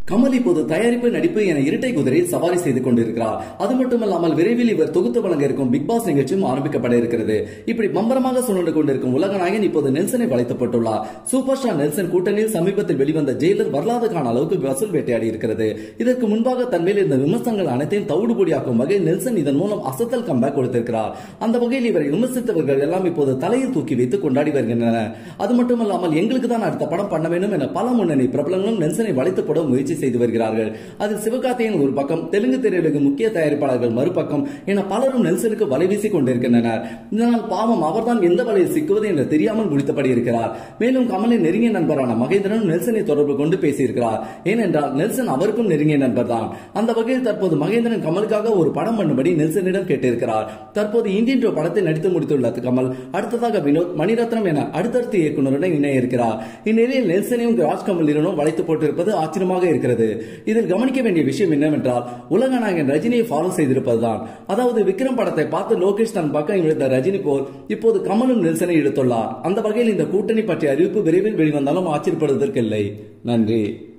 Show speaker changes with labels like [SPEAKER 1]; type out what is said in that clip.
[SPEAKER 1] கமல் இப்போது தயாரிப்பு நடிப்பு என இரட்டை குதிரையில் சவாரி செய்து கொண்டிருக்கிறார் அது மட்டுமல்லாமல் விரைவில் இவர் தொகுத்து வழங்க இருக்கும் பிக் பாஸ் நிகழ்ச்சியும் ஆரம்பிக்கப்பட இருக்கிறது இப்படி பம்பரமாக சுழன்று கொண்டிருக்கும் உலக நாயகன் இப்போது நெல்சனை வளைக்கப்பட்டுள்ளார் சூப்பர் ஸ்டார் நெல்சன் கூட்டணியில் சமீபத்தில் வெளிவந்த ஜெயிலர் வரலாறு காண அளவுக்கு வசூல் வேட்டையாடி இருக்கிறது இதற்கு முன்பாக தன் மேல் இருந்த விமர்சனங்கள் அனைத்தையும் தவிடுபொடியாக்கும் வகையில் நெல்சன் இதன் மூலம் அசத்தல் கம்பேக் கொடுத்திருக்கிறார் அந்த வகையில் இவரை விமர்சித்தவர்கள் எல்லாம் இப்போது தலையில் தூக்கி வைத்து கொண்டாடி வருகின்றனர் அது மட்டுமல்லாமல் எங்களுக்கு தான் அடுத்த படம் பண்ண வேண்டும் என பல முன்னணி பிரபலங்களும் நெல்சனை வளைத்து போட முயற்சி செய்து வருகிறார்கள் அதில் சிவகார்த்திகேயன் ஒரு பக்கம் தெலுங்கு திரையுலக முக்கிய தயாரிப்பாளர்கள் மறுபக்கம் என பலரும் நெல்சனுக்கு வலை வீசி கொண்டிருக்கின்றனர் இதனால் பாவம் அவர்தான் எந்த வலையில் சிக்குவது என்று தெரியாமல் முடித்தபடி இருக்கிறார் மேலும் கமலின் நெருங்கிய நண்பரான மகேந்திரன் நெல்சனை தொடர்பு கொண்டு பேசியிருக்கிறார் ஏனென்றால் நெல்சன் அவருக்கும் நெருங்கிய நண்பர் தான் அந்த வகையில் தற்போது மகேந்திரன் கமலுக்காக ஒரு படம் பண்ணும்படி நெல்சனிடம் கேட்டிருக்கிறார் தற்போது இந்தியன் டூ படத்தை நடித்து முடித்துள்ள கமல் அடுத்ததாக வினோத் மணிரத்னம் என அடுத்தடுத்த இயக்குநருடன் இணைய இருக்கிறார் இந்நிலையில் நெல்சனையும் ராஜ்கமல் இருவரும் வளைத்து போட்டிருப்பது ஆச்சரியமாக இருக்கிறது இதில் கவனிக்க வேண்டிய விஷயம் என்னவென்றால் உலக நாயகன் ரஜினியை ஃபாலோ செய்திருப்பதுதான் அதாவது விக்ரம் படத்தை பார்த்து லோகேஷ் தன் பக்கம் இழுத்த ரஜினி போல் இப்போது கமலும் நெல்சனை இழுத்துள்ளார் அந்த வகையில் இந்த கூட்டணி பற்றிய அறிவிப்பு விரைவில் வெளிவந்தாலும் ஆச்சரியப்படுவதற்கில்லை நன்றி